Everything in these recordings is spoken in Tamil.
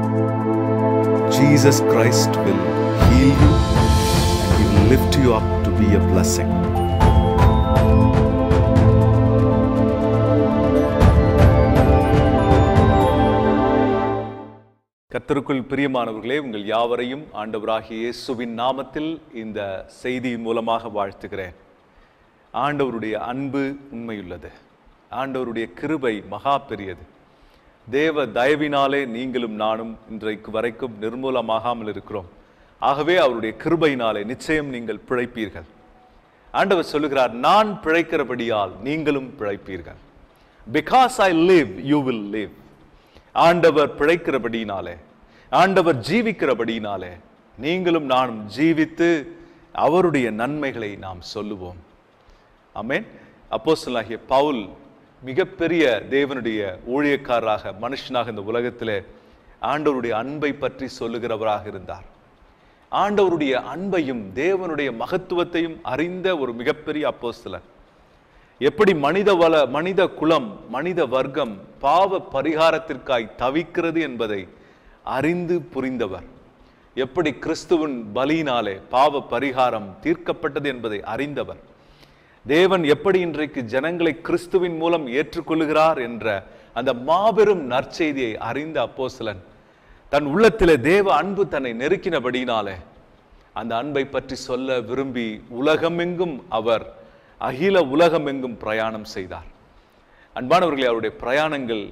Jesus Christ will heal you and He will lift you up to be a blessing. கர்த்தருக்குள் பிரியமானவர்களே உங்கள் யாவரையும் ஆண்டவராகிய இயேசுவின் நாமத்தில் இந்த செய்தி மூலமாக வாழ்த்துகிறேன் ஆண்டவருடைய அன்பு உண்மையுள்ளது ஆண்டவருடைய கிருபை மகா பெரியது தேவ தயவினாலே நீங்களும் நானும் இன்றைக்கு வரைக்கும் நிர்மூலமாகாமல் இருக்கிறோம் ஆகவே அவருடைய கிருபையினாலே நிச்சயம் நீங்கள் பிழைப்பீர்கள் ஆண்டவர் சொல்லுகிறார் நான் பிழைக்கிறபடியால் நீங்களும் பிழைப்பீர்கள் because I live you will live ஆண்டவர் பிழைக்கிறபடியினாலே ஆண்டவர் ஜீவிக்கிறபடியினாலே நீங்களும் நானும் ஜீவித்து அவருடைய நன்மைகளை நாம் சொல்லுவோம் ஆமென் அப்போஸ்தலனாகிய பவுல் மிகப்பெரிய தேவனுடைய ஊழியக்காரராக மனுஷனாக இந்த உலகத்திலே ஆண்டவருடைய அன்பை பற்றி சொல்லுகிறவராக இருந்தார் ஆண்டவருடைய அன்பையும் தேவனுடைய மகத்துவத்தையும் அறிந்த ஒரு மிகப்பெரிய அப்போஸ்தலர் எப்படி மனித வள மனித குலம் மனித வர்க்கம் பாவ பரிகாரத்திற்காய் தவிக்கிறது என்பதை அறிந்து புரிந்தவர் எப்படி கிறிஸ்துவின் பலியினாலே பாவ பரிகாரம் தீர்க்கப்பட்டது என்பதை அறிந்தவர் தேவன் எப்படி இன்றைக்கு ஜனங்களை கிறிஸ்துவின் மூலம் ஏற்றுக்கொள்கிறார் என்ற அந்த மாபெரும் நற்செய்தியை அறிந்த அப்போஸ்தலன் தன் உள்ளத்திலே தேவ அன்பு தன்னை நெருக்கினபடியினாலே அந்த அன்பை பற்றி சொல்ல விரும்பி உலகமெங்கும் அவர் அகில உலகமெங்கும் பிரயாணம் செய்தார் அன்பானவர்களே அவருடைய பிரயாணங்கள்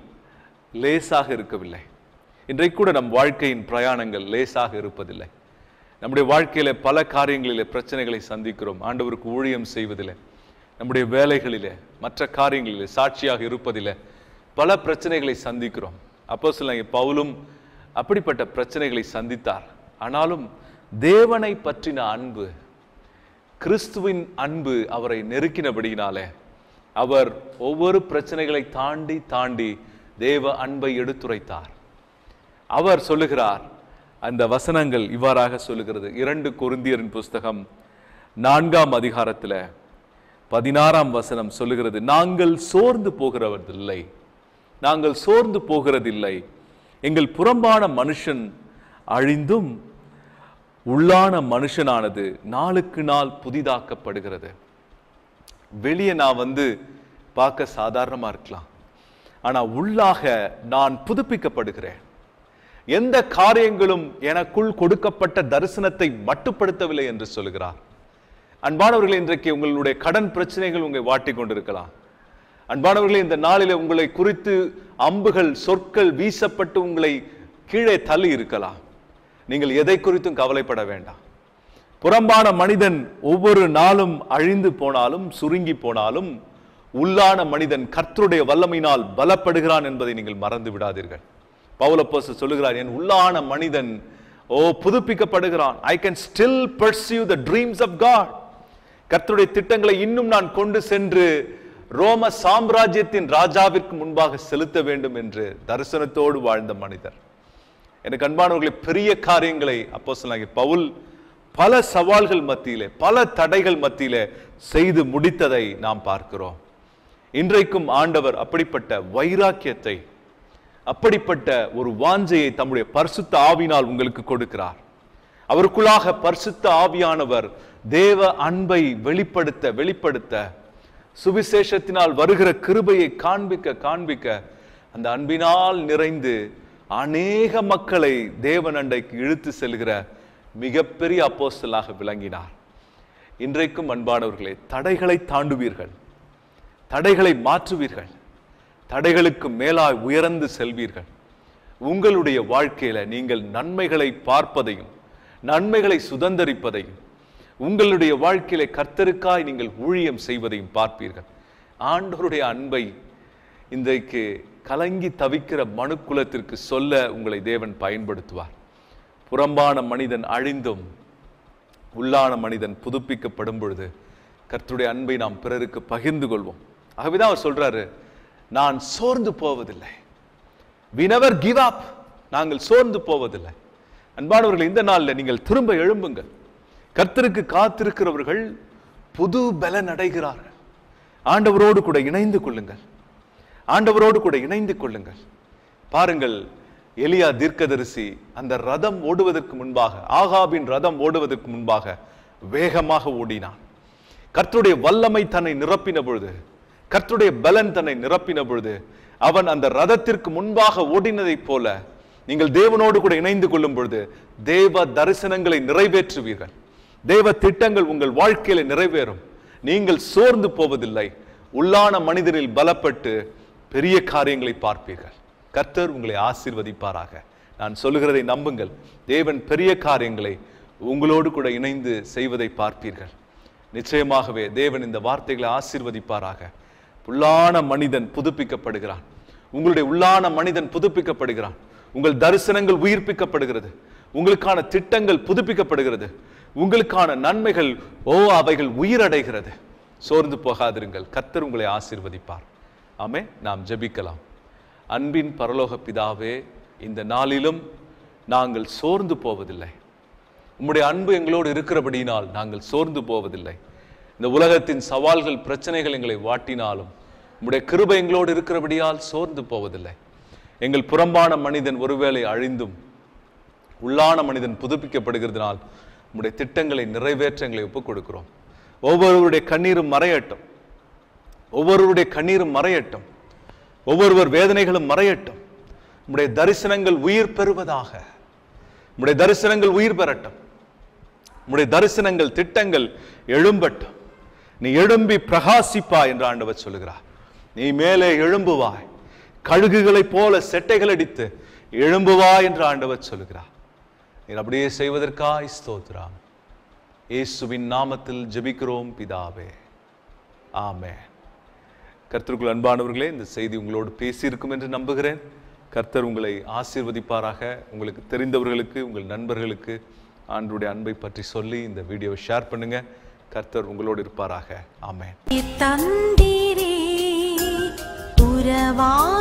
லேசாக இருக்கவில்லை இன்றைக்கு கூட நம் வாழ்க்கையின் பிரயாணங்கள் லேசாக இருப்பதில்லை நம்முடைய வாழ்க்கையில பல காரியங்களிலே பிரச்சனைகளை சந்திக்கிறோம் ஆண்டவருக்கு ஊழியம் செய்வதிலே நம்முடைய வேலைகளிலே மற்ற காரியங்களிலே சாட்சியாக இருப்பதிலே பல பிரச்சனைகளை சந்திக்கிறோம் அப்போ சில பவுலும் அப்படிப்பட்ட பிரச்சனைகளை சந்தித்தார் ஆனாலும் தேவனை பற்றின அன்பு கிறிஸ்துவின் அன்பு அவரை நெருக்கினபடியினாலே அவர் ஒவ்வொரு பிரச்சனைகளை தாண்டி தாண்டி தேவ அன்பை எடுத்துரைத்தார் அவர் சொல்லுகிறார் அந்த வசனங்கள் இவ்வாறாக சொல்லுகிறது இரண்டு கொருந்தியரின் புஸ்தகம் நான்காம் அதிகாரத்துல பதினாறாம் வசனம் சொல்லுகிறது நாங்கள் சோர்ந்து போகிறவதில்லை நாங்கள் சோர்ந்து போகிறதில்லை எங்கள் புறம்பான மனுஷன் அழிந்தும் உள்ளான மனுஷனானது நாளுக்கு நாள் புதிதாக்கப்படுகிறது வெளியே நான் வந்து பார்க்க சாதாரணமா இருக்கலாம் ஆனா உள்ளாக நான் புதுப்பிக்கப்படுகிறேன் எந்த காரியங்களும் எனக்குள் கொடுக்கப்பட்ட தரிசனத்தை மட்டுப்படுத்தவில்லை என்று சொல்கிறார் அன்பானவர்களே இன்றைக்கு உங்களுடைய கடன் பிரச்சனைகள் உங்களை வாட்டி கொண்டிருக்கலாம் அன்பானவர்களே இந்த நாளிலே உங்களை குறித்து அம்புகள் சொற்கள் வீசப்பட்டு உங்களை கீழே தள்ளி இருக்கலாம் நீங்கள் எதை குறித்தும் கவலைப்பட வேண்டாம் புறம்பான மனிதன் ஒவ்வொரு நாளும் அழிந்து போனாலும் சுருங்கி போனாலும் உள்ளான மனிதன் கர்த்தருடைய வல்லமையினால் பலப்படுகிறான் என்பதை நீங்கள் மறந்து விடாதீர்கள் பவுலப்போஸ் சொல்லுகிறார் என் உள்ளான மனிதன் ஓ புதுப்பிக்கப்படுகிறான் I can still pursue the dreams of God கர்த்தருடைய திட்டங்களை இன்னும் நான் கொண்டு சென்று ரோம சாம்ராஜ்யத்தின் ராஜாவிற்கு முன்பாக செலுத்த வேண்டும் என்று தரிசனத்தோடு வாழ்ந்த மனிதர் எனக்கு அன்பானவர்களை பெரிய காரியங்களை அப்போ சொன்னாங்க பவுல் பல சவால்கள் மத்தியிலே பல தடைகள் மத்தியிலே செய்து முடித்ததை நாம் பார்க்கிறோம் இன்றைக்கும் ஆண்டவர் அப்படிப்பட்ட வைராக்கியத்தை அப்படிப்பட்ட ஒரு வாஞ்சையை தம்முடைய பரிசுத்த ஆவினால் உங்களுக்கு கொடுக்கிறார் அவருக்குள்ளாக பரிசுத்த ஆவியானவர் தேவ அன்பை வெளிப்படுத்த வெளிப்படுத்த சுவிசேஷத்தினால் வருகிற கிருபையை காண்பிக்க காண்பிக்க அந்த அன்பினால் நிறைந்து அநேக மக்களை தேவன் அண்டைக்கு இழுத்து செல்கிற மிகப்பெரிய அப்போஸ்தலாக விளங்கினார் இன்றைக்கும் அன்பானவர்களே தடைகளை தாண்டுவீர்கள் தடைகளை மாற்றுவீர்கள் தடைகளுக்கு மேலாய் உயர்ந்து செல்வீர்கள் உங்களுடைய வாழ்க்கையில நீங்கள் நன்மைகளை பார்ப்பதையும் நன்மைகளை சுதந்தரிப்பதையும் உங்களுடைய வாழ்க்கையில கர்த்தருக்காய் நீங்கள் ஊழியம் செய்வதையும் பார்ப்பீர்கள் ஆண்டவருடைய அன்பை இன்றைக்கு கலங்கி தவிக்கிற மனுக்குலத்திற்கு சொல்ல உங்களை தேவன் பயன்படுத்துவார் புறம்பான மனிதன் அழிந்தும் உள்ளான மனிதன் புதுப்பிக்கப்படும் பொழுது கர்த்தருடைய அன்பை நாம் பிறருக்கு பகிர்ந்து கொள்வோம் ஆகவேதான் அவர் சொல்றாரு நான் சோர்ந்து போவதில்லை we never give up நாங்கள் சோர்ந்து போவதில்லை அன்பானவர்கள் இந்த நாளில் நீங்கள் திரும்ப எழும்புங்கள் கர்த்தருக்கு காத்திருக்கிறவர்கள் புது பலன் அடைகிறார்கள் ஆண்டவரோடு கூட இணைந்து கொள்ளுங்கள் ஆண்டவரோடு கூட இணைந்து கொள்ளுங்கள் பாருங்கள் எலியா தீர்க்கதரிசி அந்த ரதம் ஓடுவதற்கு முன்பாக ஆகாபின் ரதம் ஓடுவதற்கு முன்பாக வேகமாக ஓடினான் கர்த்தருடைய வல்லமை தன்னை நிரப்பின பொழுது கர்த்தருடைய பலன் தன்னை நிரப்பின பொழுது அவன் அந்த ரதத்திற்கு முன்பாக ஓடினதைப் போல நீங்கள் தேவனோடு கூட இணைந்து கொள்ளும் பொழுது தேவ தரிசனங்களை நிறைவேற்றுவீர்கள் தேவ திட்டங்கள் உங்கள் வாழ்க்கையில நிறைவேறும் நீங்கள் சோர்ந்து போவதில்லை உள்ளான மனிதனில் பலப்பட்டு பெரிய காரியங்களை பார்ப்பீர்கள் கர்த்தர் உங்களை ஆசீர்வதிப்பாராக நான் சொல்லுகிறதை நம்புங்கள் தேவன் பெரிய காரியங்களை உங்களோடு கூட இணைந்து செய்வதை பார்ப்பீர்கள் நிச்சயமாகவே தேவன் இந்த வார்த்தைகளை ஆசீர்வதிப்பாராக உள்ளான மனிதன் புதுப்பிக்கப்படுகிறான் உங்களுடைய உள்ளான மனிதன் புதுப்பிக்கப்படுகிறான் உங்கள் தரிசனங்கள் உயிர்ப்பிக்கப்படுகிறது உங்களுக்கான திட்டங்கள் புதுப்பிக்கப்படுகிறது உங்களுக்கான நன்மைகள் ஓ அவைகள் உயிரடைகிறது சோர்ந்து போகாதிருங்கள் கர்த்தர் உங்களை ஆசீர்வதிப்பார் ஆமே நாம் ஜெபிக்கலாம் அன்பின் பரலோக பிதாவே இந்த நாளிலும் நாங்கள் சோர்ந்து போவதில்லை உம்முடைய அன்பு எங்களோடு இருக்கிறபடியினால் நாங்கள் சோர்ந்து போவதில்லை இந்த உலகத்தின் சவால்கள் பிரச்சனைகள் எங்களை வாட்டினாலும் உம்முடைய கிருபை எங்களோடு இருக்கிறபடியால் சோர்ந்து போவதில்லை எங்கள் புறம்பான மனிதன் ஒருவேளை அழிந்தும் உள்ளான மனிதன் புதுப்பிக்கப்படுகிறதுனால் உம்முடைய திட்டங்களை நிறைவேற்ற எங்களை ஒப்புக் கொடுக்கிறோம் ஒவ்வொருவருடைய கண்ணீரும் மறையட்டும் ஒவ்வொருவருடைய கண்ணீரும் மறையட்டும் ஒவ்வொருவர் வேதனைகளும் மறையட்டும் உம்முடைய தரிசனங்கள் உயிர் பெறுவதாக உம்முடைய தரிசனங்கள் உயிர் பெறட்டும் உம்முடைய தரிசனங்கள் திட்டங்கள் எழும்பட்டும் நீ எழும்பி பிரகாசிப்பா என்று ஆண்டவர் சொல்லுகிறார் நீ மேலே எழும்புவாய் கழுகுகளைப் போல செட்டைகள் அடித்து எழும்புவாய் என்று ஆண்டவர் சொல்லுகிறார் நீர் அப்படியே செய்வதற்காய் ஸ்தோத்திரம் இயேசுவின் நாமத்தில் ஜெபிக்கிறோம் பிதாவே ஆமென் கர்த்தருக்குள் அன்பானவர்களே இந்த செய்தி உங்களோடு பேசியிருக்கும் என்று நம்புகிறேன் கர்த்தர் உங்களை ஆசீர்வதிப்பாராக உங்களுக்கு தெரிந்தவர்களுக்கு உங்கள் நண்பர்களுக்கு ஆண்டுடைய அன்பை பற்றி சொல்லி இந்த வீடியோவை ஷேர் பண்ணுங்க கர்த்தர் உங்களோடு இருப்பாராக ஆமென் தந்திரே உறவா